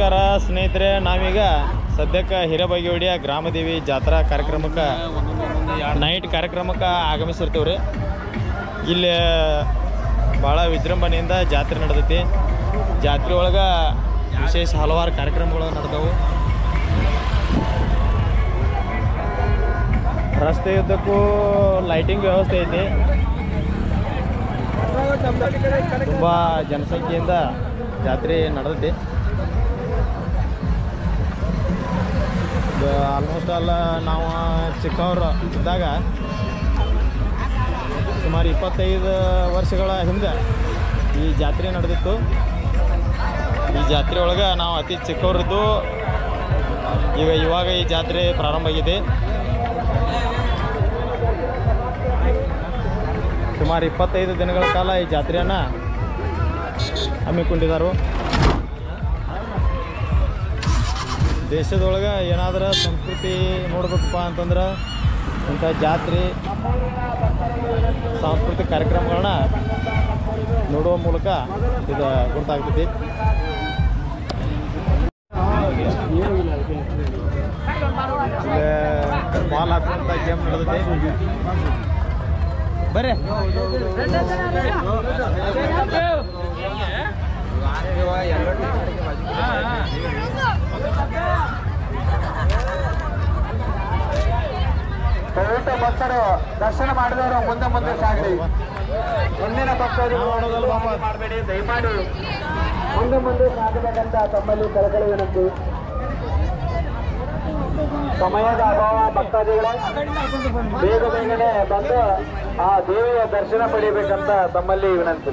ನಮಸ್ಕಾರ ಸ್ನೇಹಿತರೆ ನಾವೀಗ ಸದ್ಯಕ್ಕೆ ಹಿರೇಬಾಗೇವಾಡಿಯ ಗ್ರಾಮದೇವಿ ಜಾತ್ರಾ ಕಾರ್ಯಕ್ರಮಕ್ಕೆ ನೈಟ್ ಕಾರ್ಯಕ್ರಮಕ್ಕೆ ಆಗಮಿಸಿರ್ತೀವಿ ರೀ ಇಲ್ಲಿ ಭಾಳ ವಿಜೃಂಭಣೆಯಿಂದ ಜಾತ್ರೆ ನಡೆದೈತಿ ಜಾತ್ರೆ ಒಳಗೆ ವಿಶೇಷ ಹಲವಾರು ಕಾರ್ಯಕ್ರಮಗಳು ನಡೆದವು ರಸ್ತೆಯುದ್ದಕ್ಕೂ ಲೈಟಿಂಗ್ ವ್ಯವಸ್ಥೆ ಐತಿ ತುಂಬ ಜನಸಂಖ್ಯೆಯಿಂದ ಜಾತ್ರೆ ನಡೆದೈತಿ ಆಲ್ಮೋಸ್ಟ್ ಅಲ್ಲ ನಾವು ಚಿಕ್ಕವರು ಇದ್ದಾಗ ಸುಮಾರು ಇಪ್ಪತ್ತೈದು ವರ್ಷಗಳ ಹಿಂದೆ ಈ ಜಾತ್ರೆ ನಡೆದಿತ್ತು ಈ ಜಾತ್ರೆ ಒಳಗೆ ನಾವು ಅತಿ ಚಿಕ್ಕವರಿದ್ದು ಈಗ ಇವಾಗ ಈ ಜಾತ್ರೆ ಪ್ರಾರಂಭ ಆಗಿದೆ ಸುಮಾರು ಇಪ್ಪತ್ತೈದು ದಿನಗಳ ಕಾಲ ಈ ಜಾತ್ರೆಯನ್ನು ಹಮ್ಮಿಕೊಂಡಿದ್ದಾರೆ ದೇಶದೊಳಗೆ ಏನಾದರೂ ಸಂಸ್ಕೃತಿ ನೋಡ್ಬೇಕಪ್ಪ ಅಂತಂದ್ರೆ ಇಂಥ ಜಾತ್ರೆ ಸಾಂಸ್ಕೃತಿಕ ಕಾರ್ಯಕ್ರಮಗಳನ್ನ ನೋಡುವ ಮೂಲಕ ಇದು ಗುರುತಾಗ್ತೈತಿ ಇಲ್ಲಿ ಬಾಲ್ ಹಾಕುವಂಥ ಗೇಮ್ ನಡೆದೈತಿ ಬರ್ರಿ ದಯವಿಟ್ಟು ಭಕ್ತರು ದರ್ಶನ ಮಾಡಿದವರು ಮುಂದೆ ಮುಂದೆ ಸಾಗಲಿ ಮುಂದಿನ ಭಕ್ತರು ಮಾಡಬೇಡಿ ದಯಮಾಡಿ ಮುಂದೆ ಮುಂದೆ ಸಾಗಬೇಕಂತ ತಮ್ಮಲ್ಲಿ ಕಳಕಳಿ ವಿನಂತಿ ಸಮಯದ ಅಭಾವ ಭಕ್ತಾದಿಗಳ ಬೇಗ ಬೇಗನೆ ಬಂದು ಆ ದೇವಿಯ ದರ್ಶನ ಪಡಿಬೇಕಂತ ತಮ್ಮಲ್ಲಿ ವಿನಂತಿ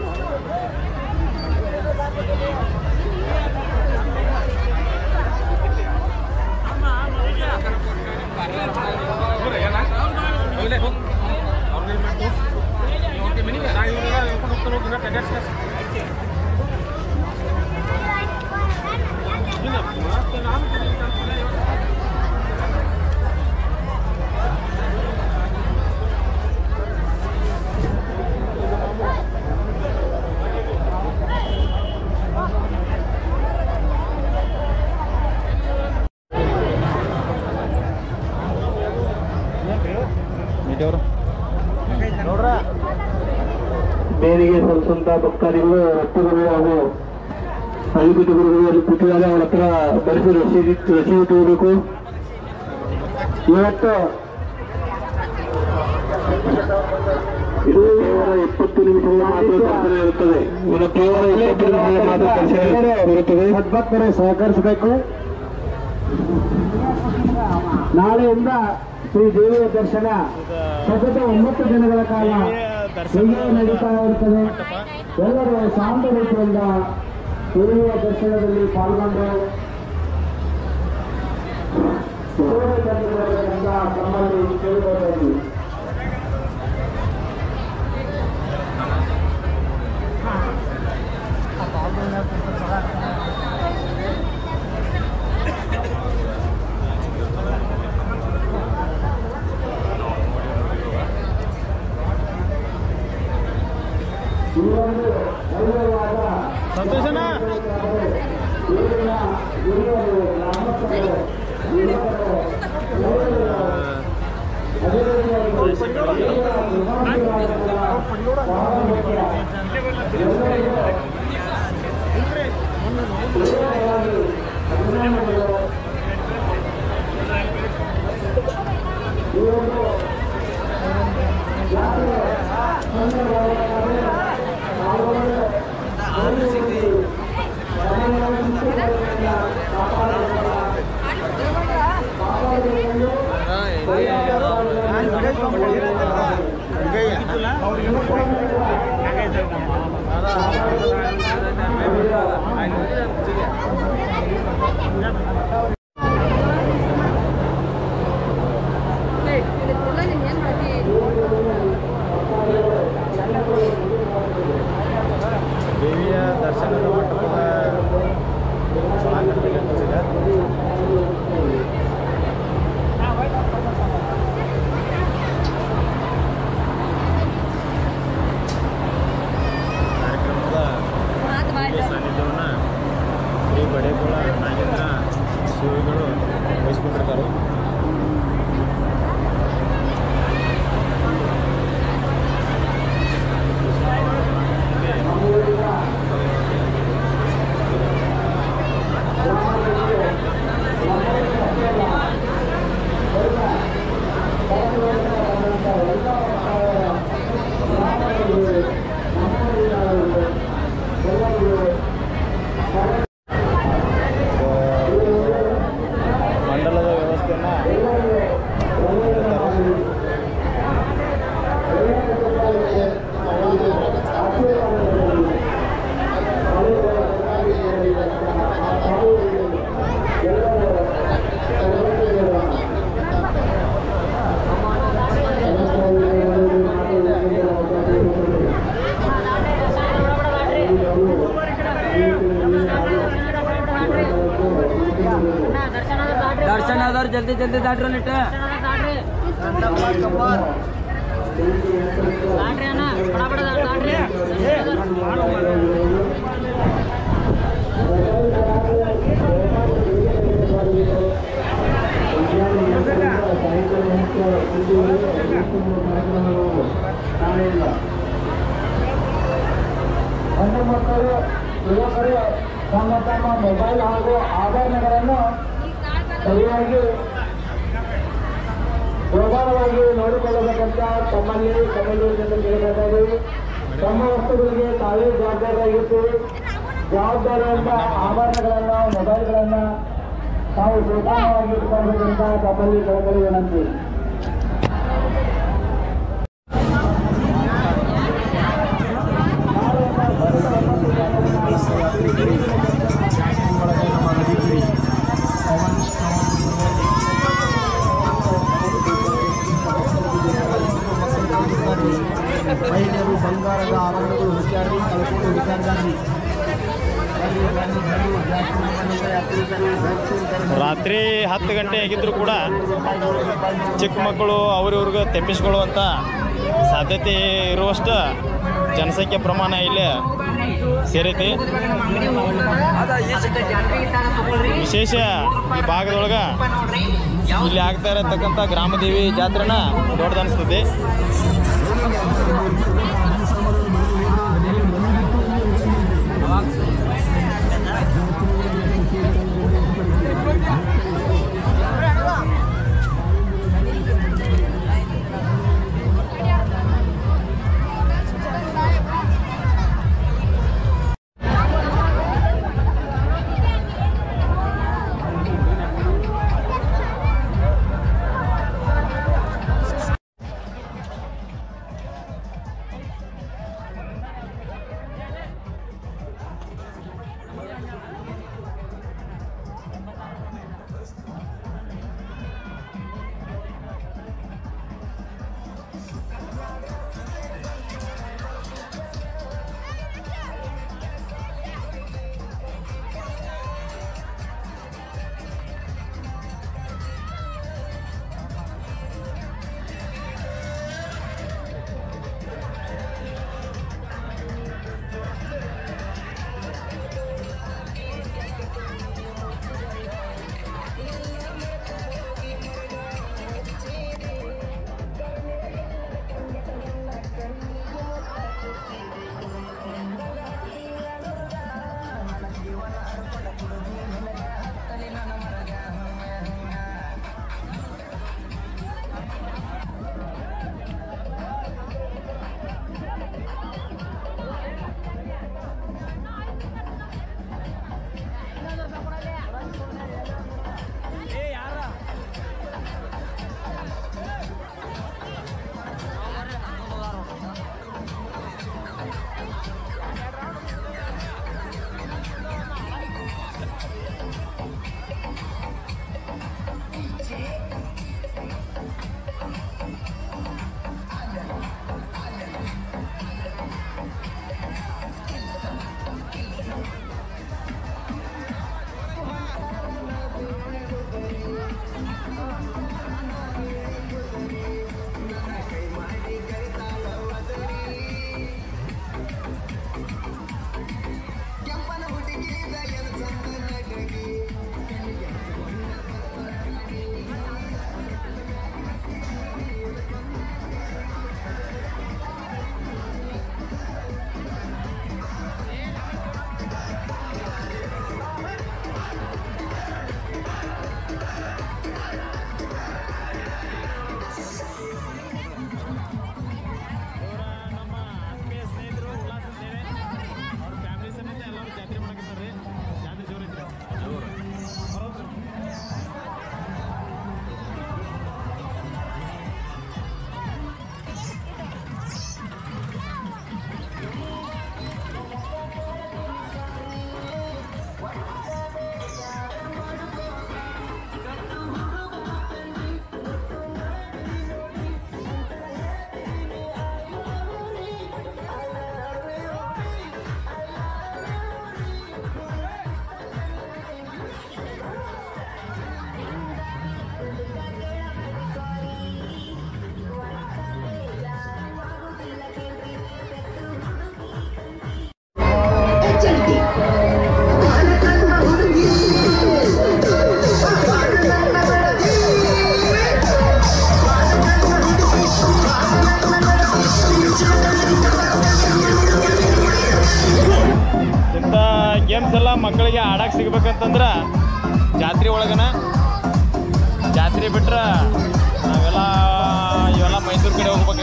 ಮೀಟಿಯವರು ನೋಡ್ರ ದೇವಿಗೆ ಸಲ್ಲಿಸುವಂತ ಭಕ್ತಾದಿಗಳು ರಕ್ತಗಳು ಹಾಗೂ ಅಳಿಬಿಟ್ಟು ಗುರುಗಳು ಕೂತಿದ್ದಾರೆ ಅವರ ಹತ್ರ ಬರೆದು ರಸೀದಿ ರಸೀದಿ ತಗೋಬೇಕು ಇವತ್ತು ಇದು ಕೇವಲ ಇಪ್ಪತ್ತು ನಿಮಿಷಗಳ ಮಾತ್ರ ದರ್ಶನ ಇರುತ್ತದೆ ಇವತ್ತು ಕೇವಲ ಇಪ್ಪತ್ತು ನಿಮಿಷಗಳ ಮಾತ್ರ ದರ್ಶನ ಇರುತ್ತದೆ ಸದ್ಭಕ್ತರು ಸಹಕರಿಸಬೇಕು ನಾಳೆಯಿಂದ ಶ್ರೀ ದೇವಿಯ ದರ್ಶನ ಸತತ ಒಂಬತ್ತು ದಿನಗಳ ಕಾಲ ಹೀಗೆ ನಡೀತಾ ಇರುತ್ತದೆ ಎಲ್ಲರೂ ಶಾಂತ ರೀತಿಯಿಂದ ದೇವಿಯ ದರ್ಶನದಲ್ಲಿ ಪಾಲ್ಗೊಂಡು ಸೇವೆ ಸಲ್ಲಿಸಬೇಕೆಂದ ತಮ್ಮಲ್ಲಿ ಕೇಳಿಕೊಳ್ಳಬೇಕು ಈ ಒಂದು ಭವ್ಯವಾದ ಸಂತೋಷನ ದೇವಿಯ ಹಿರಿಯರು ಗ್ರಾಮಸ್ಥರು ಯುವಕರು ಎಲ್ಲರೂ ಅದೇ ರೀತಿಯಾಗಿ ದೇವಿಯ ನಿರ್ಮಾಣವಾದ ಬಹಳ ಮುಖ್ಯ ಎಲ್ಲರಿಗೂ ವಿಶೇಷವಾಗಿ ಅಭಿನಂದನೆಗಳು ಈ ಒಂದು ಜಾತ್ರೆ ಸುಂದರವಾದ ಪಾಲ್ಗೊಂಡು ಎಲ್ಲ ನೀನು ಏನು ಮಾಡ್ತಿ ದೇವಿಯ ದರ್ಶನದ ಮಂಟಪದ ಒಳಾಂಗಣದಲ್ಲಿ ಅನಿಸಿದೆ ಕಾರ್ಯಕ್ರಮದ ಮಾತು ಈ ಮಾಡಿ ಸಾನ್ನಿಧ್ಯವನ್ನು ಶ್ರೀ ಬಡೇಪುಳ ನಾಗೇಂದ್ರ ಬಂದವ್ರು ಜಲ್ದಿ ಜಲ್ದಿ ದಾಟ್ರಿ ಒಂದಿಟ್ಟ ಹೆಣ್ಣು ಮಕ್ಕಳು ಯುವಕರು ತಮ್ಮ ತಮ್ಮ ಮೊಬೈಲ್ ಹಾಗೂ ಆಭರಣಗಳನ್ನು ಸರಿಯಾಗಿ ಪ್ರಧಾನವಾಗಿ ನೋಡಿಕೊಳ್ಳಬೇಕಂತ ತಮ್ಮಲ್ಲಿ ತಮ್ಮಲ್ಲಿ ಕೇಳಬೇಕಾಗಿ ತಮ್ಮ ವಸ್ತುಗಳಿಗೆ ತಾವೇ ಜವಾಬ್ದಾರಿಯಾಗಿದ್ದು ಜವಾಬ್ದಾರಿಯಿಂದ ಆಭರಣಗಳನ್ನ ಮೊಬೈಲ್ಗಳನ್ನ ತಾವು ಜೋಪಾನವಾಗಿ ಇಟ್ಕೊಳ್ಬೇಕಂತ ತಮ್ಮಲ್ಲಿ ಕಳಕಳಿ ವಿನಂತಿ ಮಹಿಳೆಯರು ಬಂಗಾರದ ಆಭರಣಗಳು ಹುಡುಕಾಡಿ ಕಳ್ಕೊಂಡು ಹುಡುಕಾಡ್ದಾರ್ರಿ ಬರ್ರಿ ಬನ್ನಿ ಬನ್ನಿ ಜಾಸ್ತಿ ನಮ್ಮನೆಗೆ ಯಾತ್ರಿಕರು ಹೋಗ್ತಿರ್ತಾರೆ. ರಾತ್ರಿ ಹತ್ತು ಗಂಟೆ ಆಗಿದ್ರು ಕೂಡ ಚಿಕ್ಕ ಮಕ್ಕಳು ಅವ್ರಿವ್ರಿಗೆ ತೆಪ್ಪಿಸ್ಕೊಳ್ಳುವಂಥ ಸಾಧ್ಯತೆ ಇರುವಷ್ಟು ಜನಸಂಖ್ಯೆ ಪ್ರಮಾಣ ಇಲ್ಲಿ ಸೇರೈತಿ ವಿಶೇಷ ಈ ಭಾಗದೊಳಗೆ ಇಲ್ಲಿ ಆಗ್ತಾ ಇರತಕ್ಕಂಥ ಗ್ರಾಮದೇವಿ ಜಾತ್ರೆನ ದೊಡ್ಡದನಿಸ್ತದೆ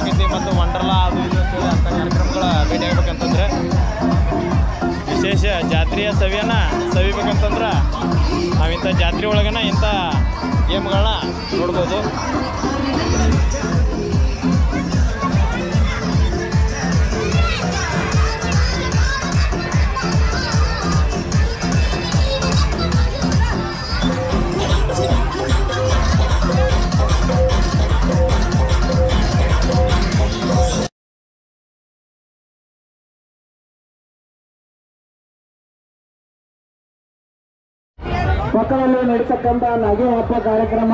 ಆಗೈತಿ ಮತ್ತು ವಂಡರ್ಲಾ ಅದು ಇದು ಅಂತೇಳಿ ಅಂಥ ಕಾರ್ಯಕ್ರಮಗಳ ಭೇಟಿ ಆಗ್ಬೇಕಂತಂದ್ರೆ ವಿಶೇಷ ಜಾತ್ರೆಯ ಸವಿಯನ್ನು ಸವಿಬೇಕಂತಂದ್ರೆ ನಾವು ಇಂಥ ಜಾತ್ರೆ ಒಳಗನ ಇಂಥ ಗೇಮ್ಗಳನ್ನ ನೋಡ್ಬೋದು ಪಕ್ಕದಲ್ಲಿ ನಡೀತಕ್ಕಂಥ ನಗೆ ಹಬ್ಬ ಕಾರ್ಯಕ್ರಮ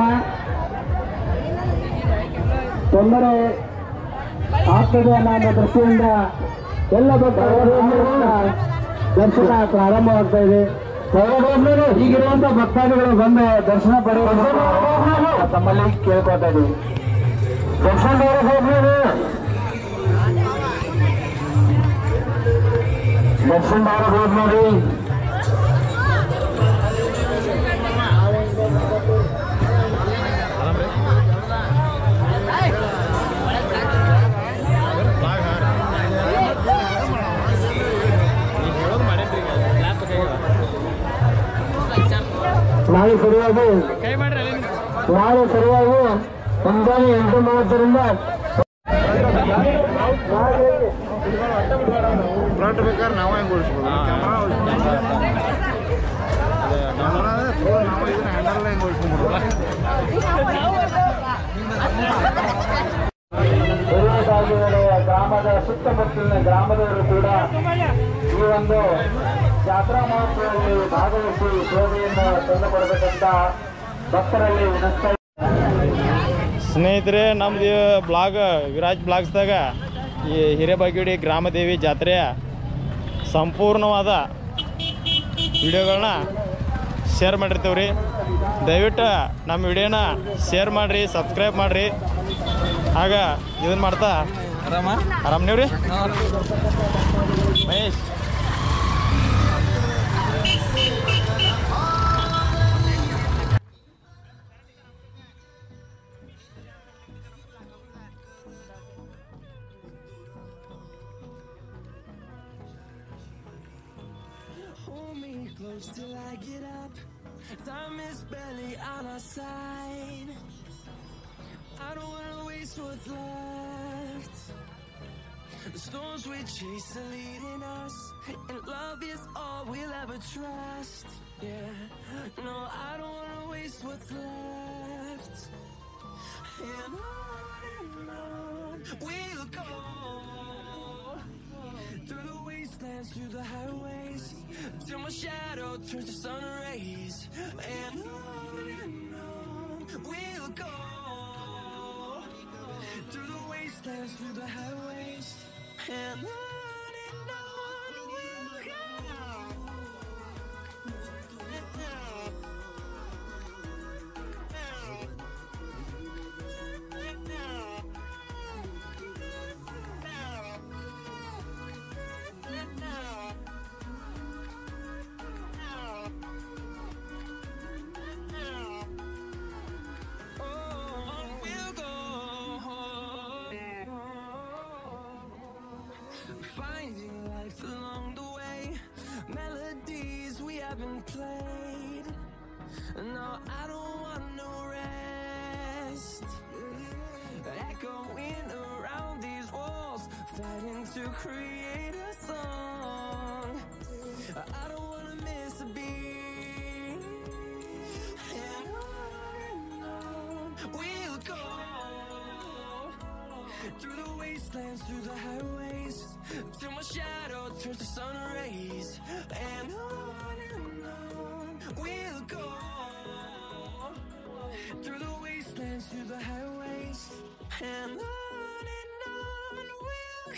ತೊಂದರೆ ಆಗ್ತದೆ ಅನ್ನೋ ದೃಷ್ಟಿಯಿಂದ ಎಲ್ಲ ಭಕ್ತರು ದರ್ಶನ ಪ್ರಾರಂಭವಾಗ್ತಾ ಇದೆ ಹೀಗಿರುವಂತ ಭಕ್ತಾದಿಗಳು ಬಂದು ದರ್ಶನ ಪಡೆಯುವ ತಮ್ಮಲ್ಲಿ ಕೇಳ್ಕೊತಾ ಇದೀವಿ ದರ್ಶನ ದರ್ಶನ ನೋಡಿ ನಾಳೆ ಸರಿಯಾಗಿ ಕೈ ಮಾಡ್ರಿ ಅಲ್ಲಿ ನಾಳೆ ಸರಿಯಾಗಿ ಮುಂಜಾನೆ ಎಂಟು ಮೂವತ್ತರಿಂದ ಫ್ರಂಟ್ ಬೇಕಾದ್ರೆ ನಾವೇ ಹೆಂಗೆ ಓಡಿಸ್ಬೋದು ಕ್ಯಾಮ್ರಾ ನಾವು ಇದನ್ನ ಹ್ಯಾಂಡಲ್ ಹೆಂಗೆ ಓಡಿಸ್ಕೊಂಡ್ಬಿಡೋಲ್ಲ ಹಿರಿಯಸಾಗಿರೆಯ ಗ್ರಾಮದ ಸುತ್ತಮುತ್ತಲಿನ ಗ್ರಾಮದವರು ಕೂಡ ಈ ಒಂದು ಜಾತ್ರಾ ಮಹೋತ್ಸವದಲ್ಲಿ ಭಾಗವಹಿಸಿ ಶೋಭೆಯನ್ನು ತಂದುಕೊಡಬೇಕಂತ ಭಕ್ತರಲ್ಲಿ ವಿನಂತಿ ಸ್ನೇಹಿತರೆ ನಮ್ದು ಬ್ಲಾಗ್ ವಿರಾಜ್ ಬ್ಲಾಗ್ಸ್ದಾಗ ಈ ಹಿರೇಬಾಗಿಡಿ ಗ್ರಾಮದೇವಿ ಜಾತ್ರೆಯ ಸಂಪೂರ್ಣವಾದ ವಿಡಿಯೋಗಳನ್ನ ಶೇರ್ ಮಾಡಿರ್ತೀವಿ ರೀ ದಯವಿಟ್ಟು ನಮ್ಮ ವಿಡಿಯೋನ ಶೇರ್ ಮಾಡಿರಿ ಸಬ್ಸ್ಕ್ರೈಬ್ ಮಾಡಿರಿ ಆಗ ಇದನ್ನು ಮಾಡ್ತಾ ಆರಾಮ ಆರಾಮ್ ನೀವು ರೀ Mahesh Hold me close till I get up. Time is barely on our side. I don't wanna waste what's left. The storms we chase are leading us, and love is all we'll ever trust. Yeah, no, I don't wanna waste what's left. And on and on we'll go through the wastelands, through the highways, till my shadow turns to sun rays. And on and on we'll go through the wastelands, through the highways, and on and on we'll On we'll go. Finding life along the way, melodies we haven't played. No, I don't want no rest. Echoing around these walls, fighting to create a song. I don't wanna miss a beat. And on and on we'll go through the wastelands, through the highways, till my shadow turns to sun rays. And on and on we'll go through the wastelands, through the highways, and on and on we'll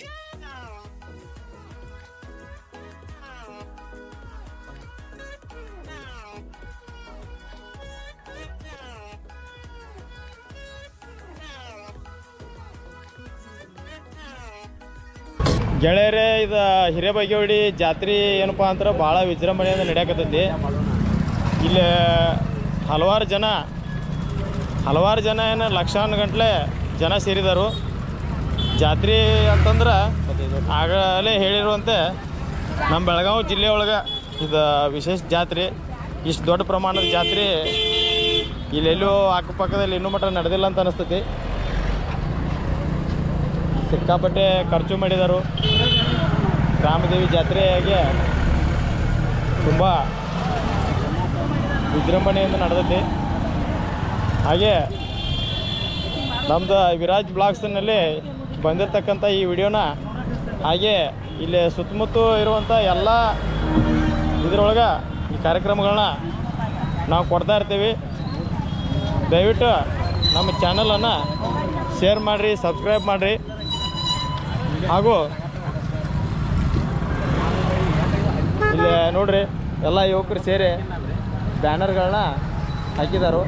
ಗೆಳೆಯರೇ ಇದು ಹಿರೇಬಾಗೇವಾಡಿ ಜಾತ್ರೆ ಏನಪ್ಪ ಅಂದ್ರೆ ಭಾಳ ವಿಜೃಂಭಣೆಯಿಂದ ನಡೆಯಕತ್ತೈತಿ ಇಲ್ಲಿ ಹಲವಾರು ಜನ ಹಲವಾರು ಜನ ಏನು ಲಕ್ಷಾನು ಗಂಟ್ಲೆ ಜನ ಸೇರಿದರು ಜಾತ್ರೆ ಅಂತಂದ್ರೆ ಆಗಲೇ ಹೇಳಿರುವಂತೆ ನಮ್ಮ ಬೆಳಗಾವಿ ಜಿಲ್ಲೆ ಒಳಗೆ ಇದು ವಿಶೇಷ ಜಾತ್ರೆ ಇಷ್ಟು ದೊಡ್ಡ ಪ್ರಮಾಣದ ಜಾತ್ರೆ ಇಲ್ಲೆಲ್ಲೂ ಅಕ್ಕಪಕ್ಕದಲ್ಲಿ ಇನ್ನೂ ಮಟ್ಟ ನಡೆದಿಲ್ಲ ಅಂತ ಅನಿಸ್ತೈತಿ ಸಿಕ್ಕಾಪಟ್ಟೆ ಖರ್ಚು ಮಾಡಿದರು ರಾಮದೇವಿ ಜಾತ್ರೆಗೆ ತುಂಬ ವಿಜೃಂಭಣೆಯಿಂದ ನಡೆದೈತಿ ಹಾಗೆ ನಮ್ಮದು ವಿರಾಜ್ ಬ್ಲಾಗ್ಸ್ನಲ್ಲಿ ಬಂದಿರತಕ್ಕಂಥ ಈ ವಿಡಿಯೋನ ಹಾಗೆ ಇಲ್ಲಿ ಸುತ್ತಮುತ್ತ ಇರುವಂಥ ಎಲ್ಲ ಇದರೊಳಗೆ ಈ ಕಾರ್ಯಕ್ರಮಗಳನ್ನ ನಾವು ಕೊಡ್ತಾ ಇರ್ತೀವಿ ದಯವಿಟ್ಟು ನಮ್ಮ ಚಾನಲನ್ನು ಶೇರ್ ಮಾಡಿರಿ ಸಬ್ಸ್ಕ್ರೈಬ್ ಮಾಡಿರಿ ಹಾಗೂ ಇಲ್ಲಿ ನೋಡ್ರಿ ಎಲ್ಲ ಯುವಕರು ಸೇರಿ ಬ್ಯಾನರ್ಗಳನ್ನ ಹಾಕಿದಾರು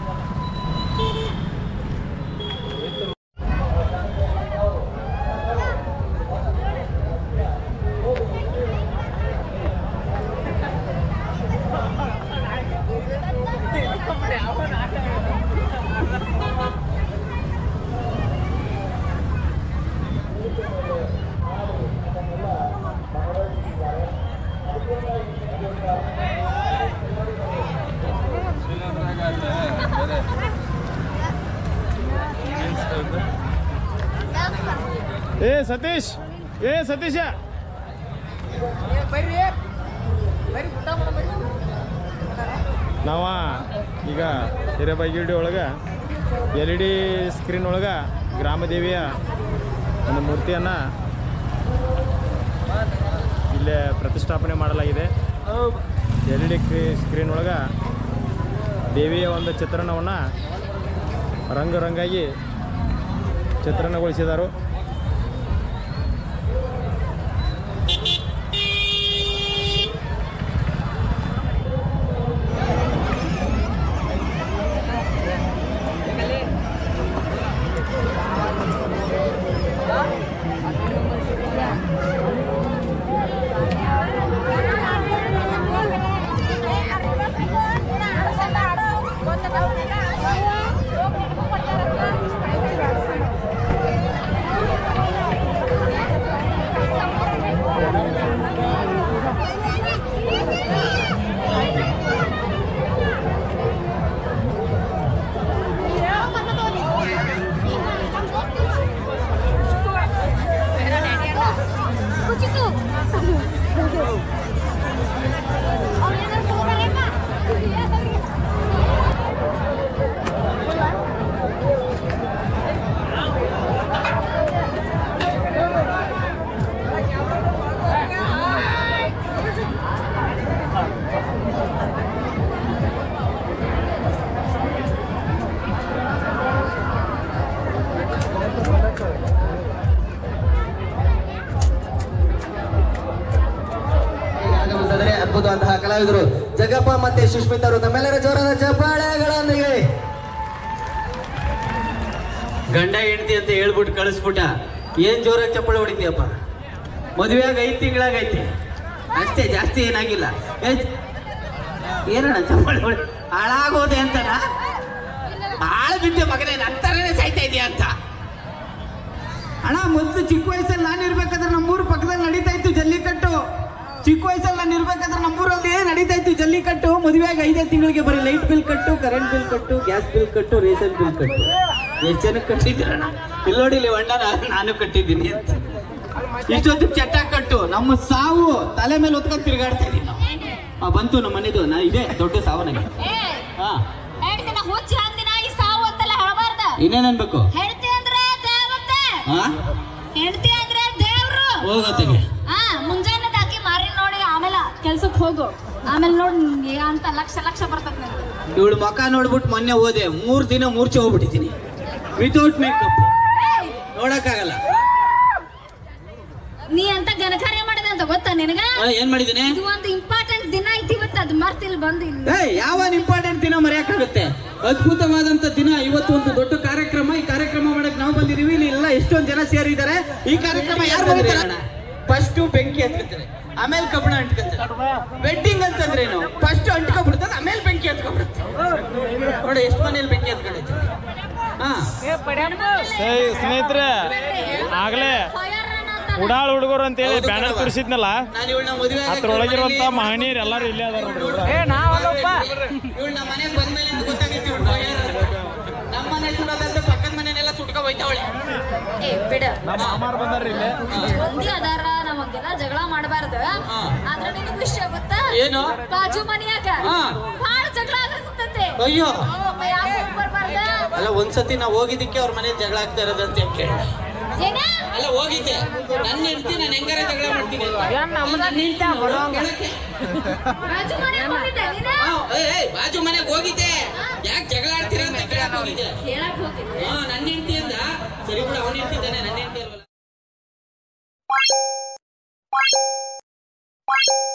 ಏ ಸತೀಶ್ ಏ ಸತೀಶ ನಾವ ಈಗ ಹಿರೇಬಾಗಿಡಿ ಒಳಗೆ ಎಲ್ ಇ ಡಿ ಸ್ಕ್ರೀನ್ ಒಳಗೆ ಗ್ರಾಮದೇವಿಯ ಒಂದು ಮೂರ್ತಿಯನ್ನು ಇಲ್ಲೇ ಪ್ರತಿಷ್ಠಾಪನೆ ಮಾಡಲಾಗಿದೆ ಎಲ್ ಇ ಡಿ ಸ್ಕ್ರೀನ್ ಒಳಗೆ ದೇವಿಯ ಒಂದು ಚಿತ್ರಣವನ್ನು ರಂಗು ರಂಗಾಗಿ ಚಿತ್ರಣಗೊಳಿಸಿದರು Kucing tuh. Oh, ini kan sebentar ya, Pak. Iya, tapi ಆಗಮಿಸಿದರೆ ಅದ್ಭುತವಂತಹ ಕಲಾವಿದರು ಜಗಪ್ಪ ಮತ್ತೆ ಸುಷ್ಮಿತ್ ಅವರು ತಮ್ಮೆಲ್ಲರ ಜೋರಾದ ಚಪ್ಪಾಳೆಗಳೊಂದಿಗೆ ಗಂಡ ಹೆಂಡತಿ ಅಂತ ಹೇಳ್ಬಿಟ್ಟು ಕಳಿಸ್ಬಿಟ್ಟ ಏನ್ ಜೋರಾಗಿ ಚಪ್ಪಳ ಹೊಡಿತೀಯಪ್ಪ ಮದುವೆಯಾಗ ಐದು ತಿಂಗಳಾಗೈತೆ ಅಷ್ಟೇ ಜಾಸ್ತಿ ಏನಾಗಿಲ್ಲ ಏ- ಏನಣ್ಣ ಚಪ್ಪಳ ಹೊಡಿ ಹಾಳಾಗೋದೆ ಅಂತನ ಹಾಳು ಬಿದ್ದೆ ಮಗನೇ ನಂತರನೇ ಸಾಯ್ತಾ ಇದೆಯಾ ಅಂತ ಅಣ್ಣ ಮೊದಲು ಚಿಕ್ಕ ವಯಸ್ಸಲ್ಲಿ ನಾನು ಇರ್ಬೇಕಾದ್ರೆ ನಮ್ಮೂರ ಪಕ್ಕದಲ್ಲಿ ನಡೀತಾ ಇತ್ತು ಜಲ್ಲಿಕಟ್ಟು ಚಿಕ್ಕ ವಯಸ್ಸಲ್ಲಿ ನಾನು ಇರ್ಬೇಕಾದ್ರೆ ನಮ್ಮೂರಲ್ಲಿ ನಡೀತಾ ಇತ್ತು ಜಲ್ಲಿಕಟ್ಟು ಮದುವೆಯಾಗ ಐದೇ ತಿಂಗಳಿಗೆ ಬರೀ ಲೈಟ್ ಬಿಲ್ ಕಟ್ಟು ಕರೆಂಟ್ ಬಿಲ್ ಕಟ್ಟು ಗ್ಯಾಸ್ ಬಿಲ್ ಕಟ್ಟು ರೇಷನ್ ಬಿಲ್ ಕಟ್ಟು ಎಷ್ಟು ಜನಕ್ಕೆ ಕಟ್ಟಿದ್ದೀರಣ್ಣ ಇಲ್ಲಿ ನೋಡಿ ಇಲ್ಲಿ ಹೊಂಡ ನಾ- ನಾನು ಕಟ್ಟಿದ್ದೀನಿ ಅಂತ ಇಷ್ಟೊತ್ತು ಚಟ್ಟ ಕಟ್ಟು ನಮ್ಮ ಸಾವು ತಲೆ ಮೇಲೆ ಹೊತ್ಕೊಂಡು ತಿರುಗಾಡ್ತಾ ಇದೀವಿ ನಾವು ಆ, ಬಂತು ನಮ್ಮ ಮನೆದು ನಾ ಇದೆ ದೊಡ್ಡ ಸಾವು ನನಗೆ ಏ, ಹಾ ಹೇಳ್ತೀನ ಹುಚ್ಚ ಅಂದಿನ ಈ ಸಾವು ಅಂತೆಲ್ಲ ಹೇಳಬಾರ್ದ ಇನ್ನೇನ್ ಅನ್ಬೇಕು ಹೆಂಡತಿ ಅಂದ್ರೆ ದೇವತೆ ಹಾ ಹೆಂಡತಿ ಅಂದ್ರೆ ದೇವ್ರು ಹೋಗೋತೆಗೆ ಆ ಮುಂಜಾನೆ ಹಾಕಿ ಮಾರಿ ನೋಡಿ ಆಮೇಲೆ ಕೆಲ್ಸಕ್ಕೆ ಹೋಗು ಆಮೇಲೆ ನೋಡಿ ನಿಂಗೆ ಅಂತ ಲಕ್ಷ ಲಕ್ಷ ಬರ್ತದ ನಿನ್ಗೆ ಇವಳು ಮಕ ನೋಡ್ಬಿಟ್ಟು ಮೊನ್ನೆ ಹೋದೆ ಮೂರ್ ದಿನ ಮೂರ್ಛೆ ಹೋಗ್ಬಿಟ್ಟಿದ್ದೀನಿ ವಿತೌಟ್ ಮೇಕಪ್ ಏಯ್, ನೋಡಕ್ಕಾಗಲ್ಲ ನೀ ಅಂತ ಘನಕಾರ್ಯ ಮಾಡಿದೆ ಅಂತ ಗೊತ್ತಾ ನಿನಗ ಆ, ಏನ್ ಮಾಡಿದ್ದೀನಿ ಇದು ಒಂದು ಇಂಪಾರ್ಟೆಂಟ್ ದಿನ ಐತಿ ಇವತ್ತು ಅದು ಮರ್ತಿಲ್ ಬಂದು ಇಲ್ಲಿ ಏ ಯಾವ ಇಂಪಾರ್ಟೆಂಟ್ ದಿನ ಮರೆಯಕ್ಕಾಗುತ್ತೆ ಅದ್ಭುತವಾದಂತ ದಿನ ಇವತ್ತು ಒಂದು ದೊಡ್ಡ ಕಾರ್ಯಕ್ರಮ ಈ ಕಾರ್ಯಕ್ರಮ ಮಾಡಕ್ ನಾವು ಬಂದಿದೀವಿ ಇಲ್ಲಿ ಎಲ್ಲ ಎಷ್ಟೊಂದ್ ಜನ ಸೇರಿದ್ದಾರೆ ಈ ಕಾರ್ಯಕ್ರಮ ಯಾರು ಬಂದಿದ್ದಾರೆ ಫಸ್ಟ್ ಬೆಂಕಿ ಹತ್ಕೊತಾರೆ ಆಮೇಲೆ ಕಬ್ಬಣ ಅಂಟ್ಕೊತಾರೆ ವೆಡ್ಡಿಂಗ್ ಅಂತಂದ್ರೇನು ಫಸ್ಟ್ ಅಂಟ್ಕೊಬಿಡ್ತದೆ ಆಮೇಲೆ ಬೆಂಕಿ ಹತ್ಕೊಬಿಡುತ್ತೆ ನೋಡಿ ಎಷ್ಟು ಮನೇಲಿ ಬೆಂಕಿ ಹತ್ಕೊಂಡೈತೆ ಹಾ ಸ್ನೇಹಿತರೆ ಆಗ್ಲೇ ಫೈರ್ ರನ್ ಅಂತ ಉಡಾಳ್ ಹುಡುಗರು ಅಂತೇಳಿ ಹೌದು ಬ್ಯಾನರ್ ಕಣವ್ವ. ತೋರಿಸಿದ್ನಲ್ಲ ನಾನು ಇವಳನ್ನ ಮದುವೆ ಆಗಕ್ಕೆ ಅದ್ರೊಳಗಿರುವಂತ ಮನೇಲಿ- ಮಹನೀಯರು ಎಲ್ಲಾರು ಇಲ್ಲೇ ಅದಾರ ನೋಡ್ರಿ ಇವ್ರು. ಇವಳು ನಮ್ಮ ಮನೆಗೆ ಬಂದ್ಮೇಲೆ ಅಂತ ಗೊತ್ತಾಗೈತಿ ಇವ್ಳು fire ಅಂತ. ನಮ್ಮ ಮನೆ ಸುಡೋದಂತ ಪಕ್ಕದ ಮನೆನೆಲ್ಲ ಸುಟ್ಕೊ ಹೋಯ್ತಾವಳೆ ಏ ಬಿಡ ನಮ್ಮ ಮಾಮಾರ್ ಬಂದಾರ್ರಿ ಇಲ್ಲೇ ಮಂದಿ ಅದಾರ ನಮಗೆಲ್ಲ ಜಗಳ ಮಾಡಬಾರ್ದು ಆದ್ರೆ ನಿನಗ್ ವಿಷಯ ಗೊತ್ತಾ ಏನು? ಬಾಜು ಮನಿಯಾಗ ಹಾ. ಬಾಳ ಜಗಳ ಆಗತ್ತಂತೆ ಅಯ್ಯೋ ಯಾಕೆ ಬರ್ಬಾರ್ದ ಅಲ್ಲ ಒಂದ್ಸತಿ ನಾವು ಹೋಗಿದ್ದಕ್ಕೆ ಅವ್ರ ಮನೆ ಜಗಳ ಆಗ್ತಾ ಇರೋದಂತ ಕೇಳಿ ಏನ ಅಲ್ಲ ಹೋಗಿದ್ದೆ ನನ್ನ ಹೆಂಡತಿ ನಾನು ಹೆಂಗಾರ ಜಗಳ ಮಾಡ್ತೀನಿ ಅಂತ. ಗೆಳತಿ. ಬಾಜು ಮನೆಯಾಗ ಹೋಗಿದ್ದೆ ನೀನ ಆ, ಏಯ್, ಏಯ್, ಬಾಜು ಮನೆಗೆ ಹೋಗಿದ್ದೆ ಯಾಕೆ ಜಗಳ ಆಡ್ತೀರಾ ಅಂತ ಕೇಳಕ್ ಹೋಗಿದ್ದೆ ಹೇಳಕ್ ಹೋಗಿದ್ದೆ ಹಾ ನನ್ನ ಹೆಂಡತಿ ಅಂದ ಸರಿ ಬಿಡು ಅವನ ಹೆಂಡತಿ ತಾನೆ ನನ್ನ ಹೆಂಡತಿ ಅಲ್ವಲ್ಲ